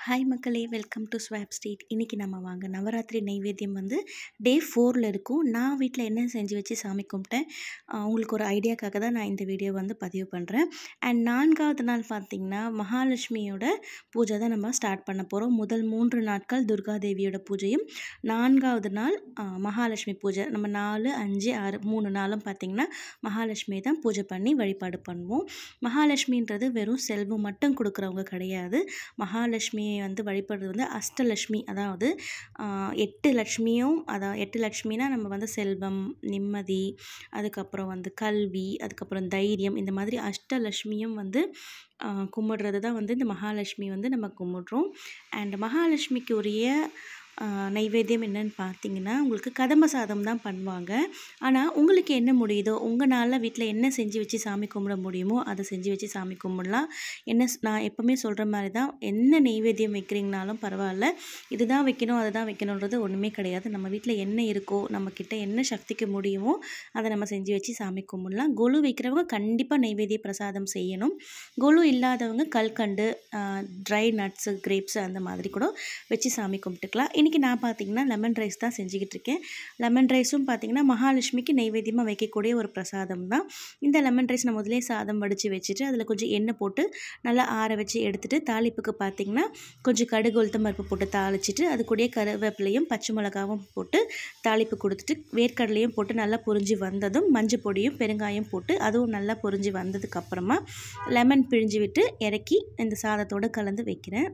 hi மக்களே welcome to swap street இன்றைக்கி நம்ம வாங்க நவராத்திரி நைவேத்தியம் வந்து டே ஃபோரில் இருக்கும் நான் வீட்டில் என்ன செஞ்சு வச்சு சாமி கும்பிட்டேன் ஆஹ் உங்களுக்கு ஒரு ஐடியாக்காக தான் நான் இந்த வீடியோ வந்து பதிவு பண்ணுறேன் அண்ட் நான்காவது நாள் பார்த்திங்கன்னா மகாலட்சுமியோட பூஜை தான் நம்ம ஸ்டார்ட் பண்ண போகிறோம் முதல் மூன்று நாட்கள் துர்கா தேவியோட பூஜையும் நான்காவது நாள் ஆஹ் மகாலட்சுமி பூஜை நம்ம நாலு அஞ்சு ஆறு மூணு நாளும் பார்த்திங்கன்னா மகாலட்சுமியை தான் பூஜை பண்ணி வழிபாடு பண்ணுவோம் மகாலட்சுமின்றது வெறும் செல்வம் மட்டும் கொடுக்குறவங்க கிடையாது மகாலட்சுமியை வந்து வழிபடுறது வந்து அஷ்டலட்சுமி அதாவது ஆஹ், எட்டு லட்சுமியும் அதான் எட்டு லட்சுமினா நம்ம வந்து செல்வம் நிம்மதி அதுக்கப்புறம் வந்து கல்வி அதுக்கப்புறம் தைரியம் இந்த மாதிரி அஷ்டலட்சுமியும் வந்து ஆஹ், கும்பிடுறது தான் வந்து இந்த மகாலட்சுமி வந்து நம்ம கும்பிடுறோம் அண்ட் மகாலட்சுமிக்கு உரிய ஆஹ், நைவேத்தியம் என்னன்னு பார்த்தீங்கன்னா உங்களுக்கு கதம்ப சாதம் தான் பண்ணுவாங்க ஆனால் உங்களுக்கு என்ன முடியுதோ உங்களால் வீட்டில் என்ன செஞ்சு வச்சு சாமி கும்பிட முடியுமோ அதை செஞ்சு வச்சு சாமி கும்பிடலாம் என்ன ஸ்- நான் எப்போவுமே சொல்கிற மாதிரி தான் என்ன நெய்வேத்தியம் வைக்கிறீங்கனாலும் பரவாயில்ல இதுதான் வைக்கணும் அதுதான் வைக்கணுன்றது ஒன்றுமே கிடையாது நம்ம வீட்டில் என்ன இருக்கோ நம்மக்கிட்ட என்ன சக்திக்கு முடியுமோ அதை நம்ம செஞ்சு வச்சு சாமி கும்பிடலாம் கொலு வைக்கிறவங்க கண்டிப்பாக நெய்வேத்திய பிரசாதம் செய்யணும் கொலு இல்லாதவங்க கல்கண்டு ட்ரை நட்ஸு கிரேப்ஸு அந்த மாதிரி கூட வச்சு சாமி கும்பிட்டுக்கலாம் இன்றைக்கி நான் பார்த்தீங்கன்னா லெமன் ரைஸ் தான் செஞ்சுக்கிட்டு இருக்கேன் லெமன் ரைஸும் பார்த்தீங்கன்னா மகாலட்சுமிக்கு நைவேத்தியமாக வைக்கக்கூடிய ஒரு பிரசாதம் தான் இந்த லெமன் ரைஸ் நான் முதலே சாதம் வடித்து வச்சுட்டு அதில் கொஞ்சம் எண்ணெய் போட்டு நல்லா ஆற வச்சு எடுத்துட்டு தாளிப்புக்கு பார்த்தீங்கன்னா கொஞ்சம் கடுகு உளுத்தம் பருப்பு போட்டு தாளிச்சிட்டு அது கூடயே கருவேப்பிலையும் பச்சை மிளகாவும் போட்டு தாளிப்பு கொடுத்துட்டு வேர்க்கடலையும் போட்டு நல்லா பொரிஞ்சு வந்ததும் மஞ்சள் பொடியும் பெருங்காயம் போட்டு அதுவும் நல்லா பொரிஞ்சு வந்ததுக்கு அப்புறமா லெமன் பிழிஞ்சு விட்டு இறக்கி இந்த சாதத்தோடு கலந்து வைக்கிறேன்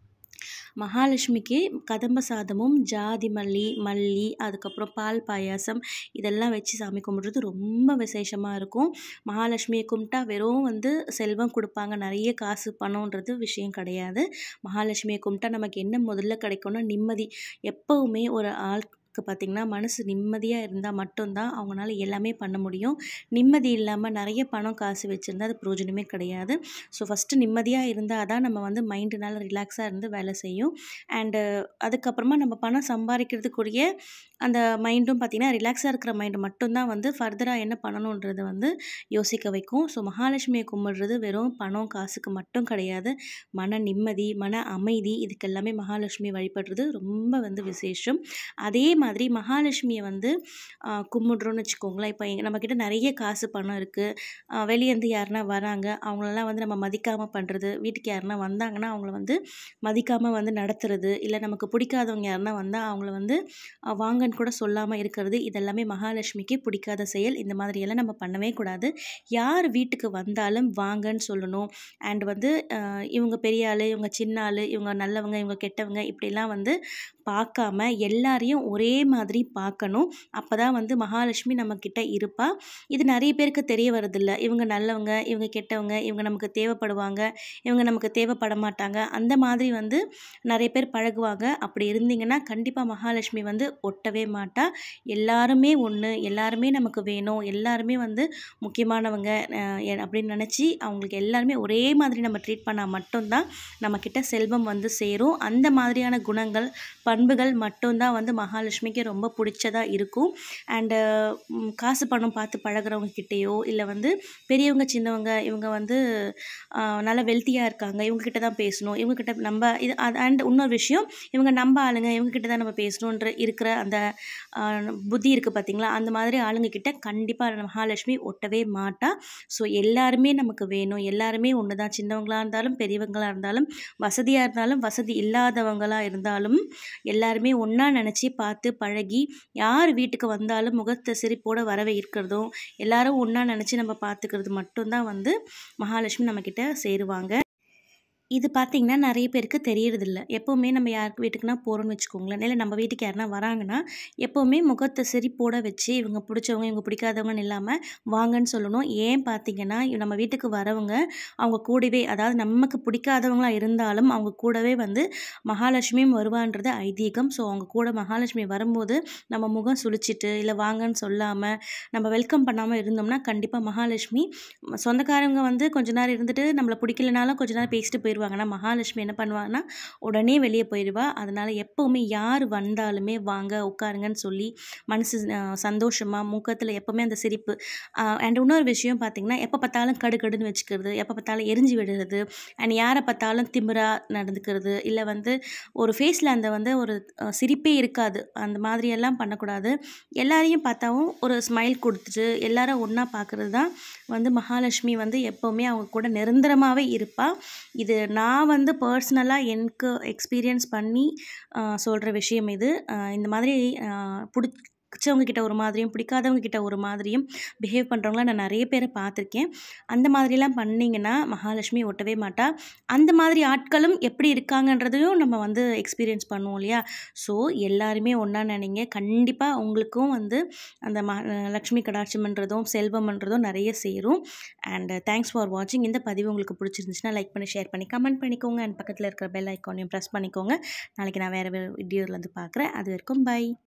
மகாலட்சுமிக்கு கதம்ப சாதமும் ஜாதி மல்லி மல்லி அதுக்கப்புறம் பால் பாயாசம் இதெல்லாம் வச்சு சாமி கும்பிட்றது ரொம்ப விசேஷமாக இருக்கும் மகாலட்சுமியை கும்பிட்டா வெறும் வந்து செல்வம் கொடுப்பாங்க நிறைய காசு பணம்ன்றது விஷயம் கிடையாது மகாலட்சுமியை கும்பிட்டா நமக்கு என்ன முதல்ல கிடைக்கும்னா நிம்மதி எப்போவுமே ஒரு ஆளுக்கு பார்த்திங்கன்னா மனசு நிம்மதியாக இருந்தால் மட்டும்தான் அவங்களால எல்லாமே பண்ண முடியும் நிம்மதி இல்லாமல் நிறைய பணம் காசு வச்சுருந்தா அது பிரயோஜனமே கிடையாது ஸோ ஃபஸ்ட்டு நிம்மதியாக இருந்தால் தான் நம்ம வந்து மைண்டு நல்லா ரிலாக்ஸாக இருந்து வேலை செய்யும் அண்டு அதுக்கப்புறமா நம்ம பணம் சம்பாதிக்கிறதுக்குரிய அந்த மைண்டும் பார்த்திங்கன்னா ரிலாக்ஸாக இருக்கிற மைண்டு மட்டும்தான் வந்து ஃபர்தராக என்ன பண்ணணுன்றது வந்து யோசிக்க வைக்கும் ஸோ மகாலட்சுமியை கும்பிடுறது வெறும் பணம் காசுக்கு மட்டும் கிடையாது மன நிம்மதி மன அமைதி இதுக்கு எல்லாமே மகாலட்சுமி வழிபடுறது ரொம்ப வந்து விசேஷம் அதே மாதிரி மகாலட்சுமியை வந்து ஆஹ், கும்பிடுறோன்னு வச்சுக்கோங்களேன் இப்போ எங்க நம்மக்கிட்ட நிறைய காசு பணம் இருக்குது வெளியேருந்து யாருனா வராங்க அவங்களெல்லாம் வந்து நம்ம மதிக்காமல் பண்ணுறது வீட்டுக்கு யாருனா வந்தாங்கன்னா அவங்கள வந்து மதிக்காமல் வந்து நடத்துறது இல்லை நமக்கு பிடிக்காதவங்க யாருனா வந்தால் அவங்கள வந்து அஹ், வாங்கன்னு கூட சொல்லாமல் இருக்கிறது இதெல்லாமே மகாலட்சுமிக்கு பிடிக்காத செயல் இந்த மாதிரியெல்லாம் நம்ம பண்ணவே கூடாது யார் வீட்டுக்கு வந்தாலும் வாங்கன்னு சொல்லணும் அண்ட் வந்து அஹ், இவங்க பெரிய ஆள் இவங்க சின்ன ஆள் இவங்க நல்லவங்க இவங்க கெட்டவங்க இப்படிலாம் வந்து பார்க்காம எல்லாரையும் ஒரே மாதிரி பார்க்கணும் அப்போ தான் வந்து மகாலட்சுமி நம்மக்கிட்ட இருப்பா இது நிறைய பேருக்கு தெரிய வரதில்ல இவங்க நல்லவங்க இவங்க கெட்டவங்க இவங்க நமக்கு தேவைப்படுவாங்க இவங்க நமக்கு தேவைப்பட மாட்டாங்க அந்த மாதிரி வந்து நிறைய பேர் பழகுவாங்க அப்படி இருந்தீங்கன்னா கண்டிப்பாக மகாலட்சுமி வந்து ஒட்டவே மாட்டா எல்லாருமே ஒன்று எல்லாருமே நமக்கு வேணும் எல்லாருமே வந்து முக்கியமானவங்க அஹ், எ- அப்படின்னு நினச்சி அவங்களுக்கு எல்லாருமே ஒரே மாதிரி நம்ம ட்ரீட் பண்ணால் மட்டும்தான் நம்மக்கிட்ட செல்வம் வந்து சேரும் அந்த மாதிரியான குணங்கள் பண்புகள் மட்டும்தான் வந்து மகாலட்சுமிக்கு ரொம்ப பிடிச்சதா இருக்கும் அண்டு காசு பணம் பார்த்து பழகுறவங்க கிட்டேயோ இல்லை வந்து பெரியவங்க சின்னவங்க இவங்க வந்து ஆஹ், நல்லா வெல்த்தியாக இருக்காங்க இவங்க கிட்ட தான் பேசணும் இவங்க கிட்ட நம்ம இது அண்ட் இன்னொரு விஷயம் இவங்க நம்ம ஆளுங்க இவங்க கிட்ட தான் நம்ம பேசணுன்ற இருக்கிற அந்த ஆஹ், புத்தி இருக்குது பார்த்தீங்களா அந்த மாதிரி ஆளுங்க கிட்ட கண்டிப்பாக மகாலட்சுமி ஒட்டவே மாட்டா ஸோ எல்லாருமே நமக்கு வேணும் எல்லாருமே ஒன்று தான் சின்னவங்களாக இருந்தாலும் பெரியவங்களாக இருந்தாலும் வசதியாக இருந்தாலும் வசதி இல்லாதவங்களாக இருந்தாலும் எல்லாருமே ஒன்றா நினச்சி பார்த்து பழகி யார் வீட்டுக்கு வந்தாலும் முகத்தை சிரிப்போட வரவே இருக்கிறதும் எல்லாரும் ஒன்றா நினச்சி நம்ம பார்த்துக்கிறது மட்டும்தான் வந்து மகாலட்சுமி நம்மக்கிட்ட சேருவாங்க இது பார்த்திங்கன்னா நிறைய பேருக்கு தெரியறதில்ல எப்போவுமே நம்ம யாருக்கு வீட்டுக்குனா போகிறோம்னு வச்சுக்கோங்களேன் இல்லை நம்ம வீட்டுக்கு யாருனா வராங்கன்னா எப்போவுமே முகத்தை சிரிப்போட வச்சு இவங்க பிடிச்சவங்க இவங்க பிடிக்காதவங்கன்னு இல்லாமல் வாங்கன்னு சொல்லணும் ஏன் பார்த்தீங்கன்னா இவ- நம்ம வீட்டுக்கு வரவங்க அவங்க கூடவே அதாவது நமக்கு பிடிக்காதவங்களா இருந்தாலும் அவங்க கூடவே வந்து மகாலட்சுமியும் வருவான்றது ஐதீகம் ஸோ அவங்க கூட மகாலட்சுமி வரும்போது நம்ம முகம் சுளிச்சிட்டு இல்லை வாங்கன்னு சொல்லாமல் நம்ம வெல்கம் பண்ணாமல் இருந்தோம்னா கண்டிப்பாக மகாலட்சுமி ம- சொந்தக்காரங்க வந்து கொஞ்ச நேரம் இருந்துட்டு நம்மளை பிடிக்கலனாலும் கொஞ்ச நேரம் பேசிட்டு போயிடுவாங்க போயிடுவாங்கன்னா மகாலட்சுமி என்ன பண்ணுவாங்கன்னா உடனே வெளியே போயிடுவா அதனால் எப்போவுமே யார் வந்தாலுமே வாங்க உட்காருங்கன்னு சொல்லி மனசு சந்தோஷமாக முகத்தில் எப்போவுமே அந்த சிரிப்பு அண்ட் இன்னொரு விஷயம் பார்த்திங்கன்னா எப்போ பார்த்தாலும் கடுகடுன்னு வச்சுக்கிறது எப்போ பார்த்தாலும் எரிஞ்சு விடுறது அண்ட் யாரை பார்த்தாலும் திமிராக நடந்துக்கிறது இல்லை வந்து ஒரு ஃபேஸில் அந்த வந்து ஒரு அஹ், சிரிப்பே இருக்காது அந்த மாதிரியெல்லாம் பண்ணக்கூடாது எல்லாரையும் பார்த்தாவும் ஒரு ஸ்மைல் கொடுத்துட்டு எல்லாரும் ஒன்றா பார்க்குறது தான் வந்து மகாலட்சுமி வந்து எப்போவுமே அவங்க கூட நிரந்தரமாகவே இருப்பாள் இது நான் வந்து பர்சனலாக எனக்கு எக்ஸ்பீரியன்ஸ் பண்ணி சொல்கிற விஷயம் இது அஹ், இந்த மாதிரி பிடிச்சவங்க கிட்ட ஒரு மாதிரியும் பிடிக்காதவங்க கிட்ட ஒரு மாதிரியும் பிஹேவ் பண்ணுறவங்கள நான் நிறைய பேரை பார்த்துருக்கேன் அந்த மாதிரிலாம் பண்ணிங்கன்னா மகாலட்சுமி ஒட்டவே மாட்டா அந்த மாதிரி ஆட்களும் எப்படி இருக்காங்கன்றதையும் நம்ம வந்து எக்ஸ்பீரியன்ஸ் பண்ணுவோம் இல்லையா ஸோ எல்லாருமே ஒன்றா நினைங்க கண்டிப்பாக உங்களுக்கும் வந்து அந்த ம லக்ஷ்மி கடாட்சம்ன்றதும் செல்வம்ன்றதும் நிறைய சேரும் அண்ட் தேங்க்ஸ் ஃபார் வாட்சிங் இந்த பதிவு உங்களுக்கு பிடிச்சிருந்துச்சுன்னா லைக் பண்ணி ஷேர் பண்ணி கமெண்ட் பண்ணிக்கோங்க அண்ட் பக்கத்தில் இருக்கிற பெல் ஐக்கானையும் ப்ரெஸ் பண்ணிக்கோங்க நாளைக்கு நான் வேறு வீடியோவில் வந்து பார்க்குறேன் அது வரைக்கும் பை